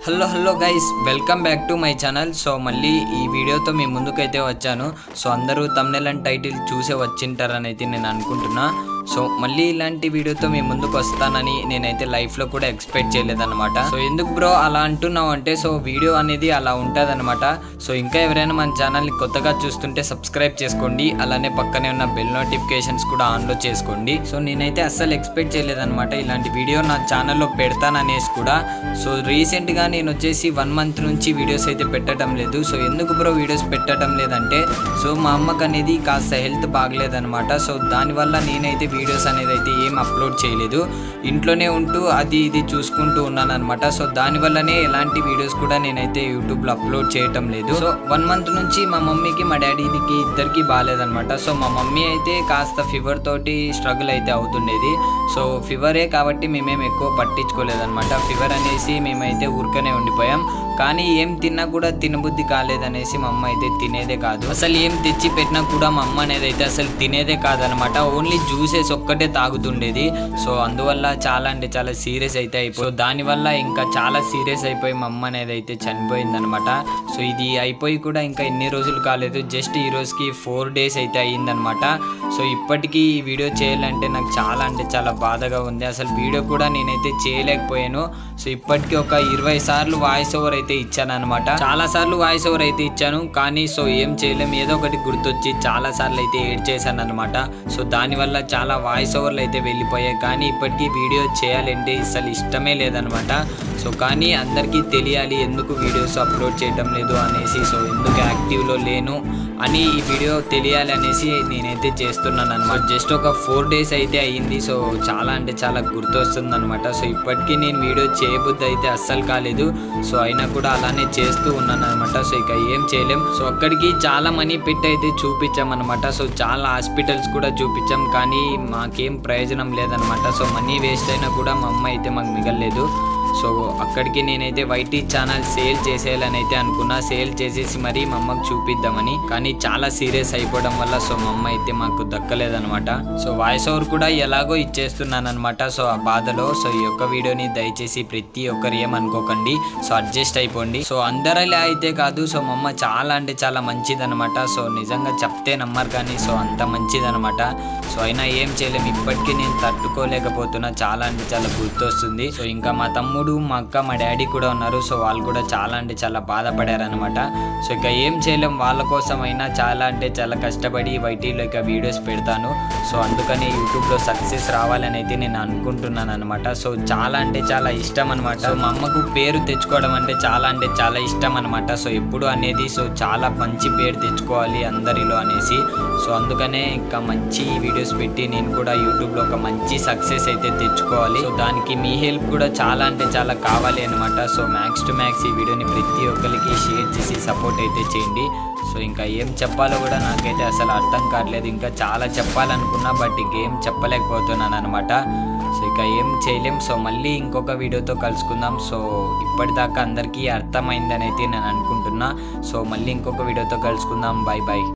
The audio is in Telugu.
hello hello guys welcome back to my channel so మళ్ళీ ఈ వీడియోతో మీ ముందుకైతే వచ్చాను సో అందరూ తమ్నెల్ అండ్ టైటిల్ చూసే వచ్చింటారని అయితే నేను అనుకుంటున్నా సో మళ్ళీ ఇలాంటి వీడియోతో మీ ముందుకు వస్తానని నేనైతే లైఫ్లో కూడా ఎక్స్పెక్ట్ చేయలేదన్నమాట సో ఎందుకు బ్రో అలా అంటున్నావు అంటే సో వీడియో అనేది అలా ఉంటుందన్నమాట సో ఇంకా ఎవరైనా మన ఛానల్ని కొత్తగా చూస్తుంటే సబ్స్క్రైబ్ చేసుకోండి అలానే పక్కనే ఉన్న బెల్ నోటిఫికేషన్స్ కూడా ఆన్లో చేసుకోండి సో నేనైతే అస్సలు ఎక్స్పెక్ట్ చేయలేదన్నమాట ఇలాంటి వీడియో నా ఛానల్లో పెడతాననేసి కూడా సో రీసెంట్గా నేను వచ్చేసి వన్ మంత్ నుంచి వీడియోస్ అయితే పెట్టడం లేదు సో ఎందుకు బ్రో వీడియోస్ పెట్టడం లేదంటే సో మా అమ్మకి అనేది కాస్త హెల్త్ బాగలేదన్నమాట సో దానివల్ల నేనైతే వీడియోస్ అనేది అయితే ఏం అప్లోడ్ చేయలేదు ఇంట్లోనే ఉంటూ అది ఇది చూసుకుంటూ ఉన్నాను అనమాట సో దానివల్లనే ఎలాంటి వీడియోస్ కూడా నేనైతే యూట్యూబ్లో అప్లోడ్ చేయటం లేదు సో వన్ మంత్ నుంచి మా మమ్మీకి మా డాడీకి ఇద్దరికి బాగాలేదనమాట సో మా మమ్మీ అయితే కాస్త ఫీవర్ తోటి స్ట్రగుల్ అయితే అవుతుండేది సో ఫీవరే కాబట్టి మేమేం ఎక్కువ పట్టించుకోలేదన్నమాట ఫీవర్ అనేసి మేమైతే ఊరికనే ఉండిపోయాం కానీ ఏం తిన్నా కూడా తినబుద్ధి కాలేదనేసి మా అమ్మ అయితే తినేదే కాదు అసలు ఏం తెచ్చి పెట్టినా కూడా మా అమ్మ అనేది అయితే అసలు తినేదే కాదనమాట ఓన్లీ జ్యూసెస్ ఒక్కటే తాగుతుండేది సో అందువల్ల చాలా అంటే చాలా సీరియస్ అయితే అయిపోయి సో దానివల్ల ఇంకా చాలా సీరియస్ అయిపోయి మా అమ్మ అనేది అయితే చనిపోయిందనమాట సో ఇది అయిపోయి కూడా ఇంకా ఎన్ని రోజులు కాలేదు జస్ట్ ఈ రోజుకి ఫోర్ డేస్ అయితే అయ్యిందనమాట సో ఇప్పటికీ ఈ వీడియో చేయాలంటే నాకు చాలా అంటే చాలా బాధగా ఉంది అసలు వీడియో కూడా నేనైతే చేయలేకపోయాను సో ఇప్పటికీ ఒక ఇరవై సార్లు వాయిస్ ఓవర్ అయితే ఇచ్చాను అనమాట చాలా సార్లు వాయిస్ ఓవర్ అయితే ఇచ్చాను కానీ సో ఏం చేయలేం ఏదో ఒకటి గుర్తొచ్చి చాలా సార్లు అయితే ఏడ్ చేశాను అనమాట సో దానివల్ల చాలా వాయిస్ ఓవర్లు అయితే వెళ్ళిపోయాయి కానీ ఇప్పటికీ వీడియో చేయాలంటే అసలు ఇష్టమే లేదనమాట సో కానీ అందరికీ తెలియాలి ఎందుకు వీడియోస్ అప్లోడ్ చేయటం లేదు అనేసి సో ఎందుకు యాక్టివ్లో లేను అని ఈ వీడియో తెలియాలి అనేసి నేనైతే చేస్తున్నాను అనమాట జస్ట్ ఒక ఫోర్ డేస్ అయితే అయ్యింది సో చాలా అంటే చాలా గుర్తొస్తుంది అనమాట సో ఇప్పటికీ నేను వీడియో చేయబుద్ధి అయితే అస్సలు కాలేదు సో అయినా కూడా అలానే చేస్తూ ఉన్నాను అనమాట సో ఇక ఏం చేయలేం సో అక్కడికి చాలా మనీ పెట్టి అయితే చూపించాం అనమాట సో చాలా హాస్పిటల్స్ కూడా చూపించాం కానీ మాకేం ప్రయోజనం లేదనమాట సో మనీ వేస్ట్ అయినా కూడా మా అమ్మ అయితే మాకు మిగలలేదు సో అక్కడికి నేనైతే వైటీ ఛానల్ సేల్ చేసేయాలని అయితే అనుకున్నా సేల్ చేసేసి మరీ మా అమ్మకు చూపిద్దామని కానీ చాలా సీరియస్ అయిపోవడం వల్ల సో మా అమ్మ అయితే మాకు దక్కలేదనమాట సో వాయిస్ ఓవర్ కూడా ఎలాగో ఇచ్చేస్తున్నాను అనమాట సో ఆ బాధలో సో ఈ యొక్క వీడియోని దయచేసి ప్రతి ఒక్కరు ఏమనుకోకండి సో అడ్జస్ట్ అయిపోండి సో అందరిలా అయితే కాదు సో మా అమ్మ చాలా అంటే చాలా మంచిదనమాట సో నిజంగా చెప్తే నమ్మరు కానీ సో అంత మంచిదనమాట సో అయినా ఏం చేయలేము ఇప్పటికీ నేను తట్టుకోలేకపోతున్నా చాలా అంటే చాలా గుర్తొస్తుంది సో ఇంకా మా తమ్ముడు మా అక్క మా డాడీ కూడా ఉన్నారు సో వాళ్ళు కూడా చాలా అంటే చాలా బాధపడారనమాట సో ఇక ఏం చేయలేం వాళ్ళ కోసం అయినా చాలా అంటే చాలా కష్టపడి వైటీలో ఇక వీడియోస్ పెడతాను సో అందుకని యూట్యూబ్లో సక్సెస్ రావాలని అయితే నేను అనుకుంటున్నాను అనమాట సో చాలా అంటే చాలా ఇష్టం అనమాట సో మా అమ్మకు పేరు తెచ్చుకోవడం అంటే చాలా అంటే చాలా ఇష్టం అనమాట సో ఎప్పుడు అనేది సో చాలా మంచి పేరు తెచ్చుకోవాలి అందరిలో అనేసి సో అందుకనే ఇంకా మంచి వీడియోస్ పెట్టి నేను కూడా యూట్యూబ్లో ఒక మంచి సక్సెస్ అయితే తెచ్చుకోవాలి సో దానికి మీ హెల్ప్ కూడా చాలా అంటే చాలా కావాలి అనమాట సో మ్యాక్స్ టు మ్యాక్స్ ఈ వీడియోని ప్రతి ఒక్కరికి షేర్ చేసి సపోర్ట్ అయితే చేయండి సో ఇంకా ఏం చెప్పాలో కూడా నాకైతే అసలు అర్థం కావట్లేదు ఇంకా చాలా చెప్పాలనుకున్నా బట్ ఇంకేం చెప్పలేకపోతున్నాను అనమాట సో ఇక ఏం చేయలేం సో మళ్ళీ ఇంకొక వీడియోతో కలుసుకుందాం సో ఇప్పటిదాకా అందరికీ అర్థమైందని అయితే నేను అనుకుంటున్నా సో మళ్ళీ ఇంకొక వీడియోతో కలుసుకుందాం బాయ్ బాయ్